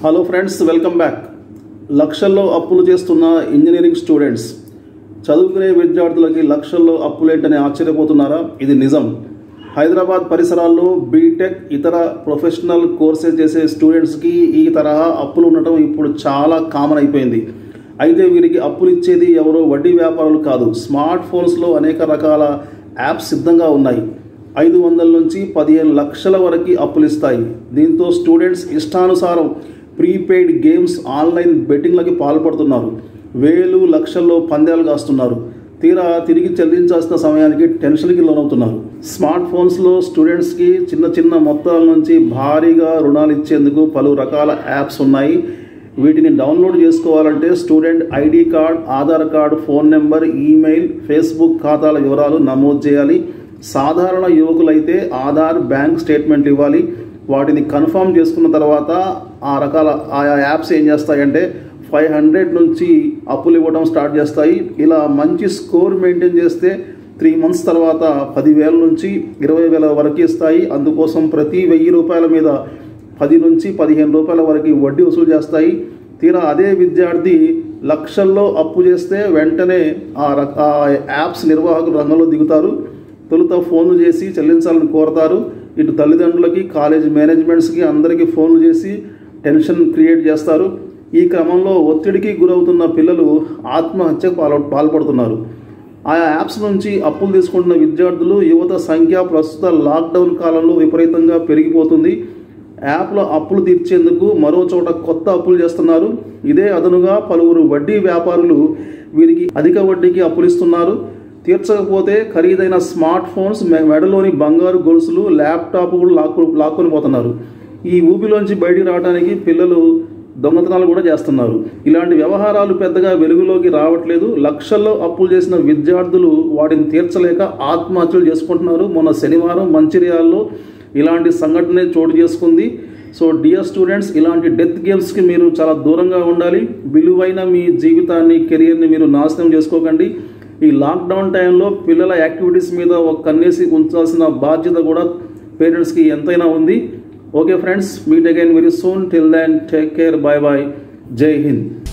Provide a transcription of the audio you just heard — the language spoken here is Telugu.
హలో ఫ్రెండ్స్ వెల్కమ్ బ్యాక్ లక్షల్లో అప్పులు చేస్తున్న ఇంజనీరింగ్ స్టూడెంట్స్ చదువుకునే విద్యార్థులకి లక్షల్లో అప్పులేంటని ఆశ్చర్యపోతున్నారా ఇది నిజం హైదరాబాద్ పరిసరాల్లో బీటెక్ ఇతర ప్రొఫెషనల్ కోర్సెస్ చేసే స్టూడెంట్స్కి ఈ తరహా అప్పులు ఉండటం ఇప్పుడు చాలా కామన్ అయిపోయింది అయితే వీరికి అప్పులు ఇచ్చేది ఎవరో వడ్డీ వ్యాపారులు కాదు స్మార్ట్ ఫోన్స్లో అనేక రకాల యాప్స్ సిద్ధంగా ఉన్నాయి ఐదు వందల నుంచి పదిహేను లక్షల వరకు అప్పులు ఇస్తాయి దీంతో స్టూడెంట్స్ ఇష్టానుసారం ప్రీపెయిడ్ గేమ్స్ ఆన్లైన్ బెట్టింగ్లకి పాల్పడుతున్నారు వేలు లక్షల్లో పందాలు కాస్తున్నారు తీరా తిరిగి చెల్లించాల్సిన సమయానికి టెన్షన్కి లోనవుతున్నారు స్మార్ట్ ఫోన్స్లో స్టూడెంట్స్కి చిన్న చిన్న మొత్తాల నుంచి భారీగా రుణాలు ఇచ్చేందుకు పలు రకాల యాప్స్ ఉన్నాయి వీటిని డౌన్లోడ్ చేసుకోవాలంటే student ID card Aadhaar card phone number email Facebook ఖాతాల వివరాలు నమోదు చేయాలి సాధారణ యువకులైతే ఆధార్ బ్యాంక్ స్టేట్మెంట్ ఇవ్వాలి వాటిని కన్ఫర్మ్ చేసుకున్న తర్వాత ఆ రకాల ఆయా యాప్స్ ఏం చేస్తాయంటే ఫైవ్ హండ్రెడ్ నుంచి అప్పులు ఇవ్వడం స్టార్ట్ చేస్తాయి ఇలా మంచి స్కోర్ మెయింటైన్ చేస్తే త్రీ మంత్స్ తర్వాత పదివేల నుంచి ఇరవై వేల వరకు ఇస్తాయి అందుకోసం ప్రతి వెయ్యి రూపాయల మీద పది నుంచి పదిహేను రూపాయల వరకు వడ్డీ వసూలు చేస్తాయి తీరా అదే విద్యార్థి లక్షల్లో అప్పు చేస్తే వెంటనే ఆ రక ఆ యాప్స్ నిర్వాహకులు రంగంలో దిగుతారు తొలుత ఫోన్లు చేసి చెల్లించాలని కోరతారు ఇటు తల్లిదండ్రులకి కాలేజ్ మేనేజ్మెంట్స్కి అందరికీ ఫోన్లు చేసి టెన్షన్ క్రియేట్ చేస్తారు ఈ క్రమంలో ఒత్తిడికి గురవుతున్న పిల్లలు ఆత్మహత్యకు పాల్ పాల్పడుతున్నారు ఆయా యాప్స్ నుంచి అప్పులు తీసుకుంటున్న విద్యార్థులు యువత సంఖ్య ప్రస్తుత లాక్డౌన్ కాలంలో విపరీతంగా పెరిగిపోతుంది యాప్లో అప్పులు తీర్చేందుకు మరో చోట కొత్త అప్పులు చేస్తున్నారు ఇదే అదనుగా పలువురు వడ్డీ వ్యాపారులు వీరికి అధిక వడ్డీకి అప్పులు ఇస్తున్నారు తీర్చకపోతే ఖరీదైన స్మార్ట్ ఫోన్స్ మె- మెడలోని బంగారు గొలుసులు ల్యాప్టాప్ కూడా లాక్కు లాక్కొని పోతున్నారు ఈ ఊపిలోంచి బయటికి రావడానికి పిల్లలు దొంగతనాలు కూడా చేస్తున్నారు ఇలాంటి వ్యవహారాలు పెద్దగా వెలుగులోకి రావట్లేదు లక్షల్లో అప్పులు చేసిన విద్యార్థులు వాటిని తీర్చలేక ఆత్మహత్యలు చేసుకుంటున్నారు మొన్న శనివారం మంచిర్యాలలో ఇలాంటి సంఘటనే చోటు చేసుకుంది సో డియర్ స్టూడెంట్స్ ఇలాంటి డెత్ గేమ్స్కి మీరు చాలా దూరంగా ఉండాలి విలువైన మీ జీవితాన్ని కెరియర్ని మీరు నాశనం చేసుకోకండి ఈ లాక్డౌన్ టైంలో పిల్లల యాక్టివిటీస్ మీద ఒక కన్నేసి ఉంచాల్సిన బాధ్యత కూడా పేరెంట్స్కి ఎంతైనా ఉంది okay friends meet again very soon till then take care bye bye జై హింద్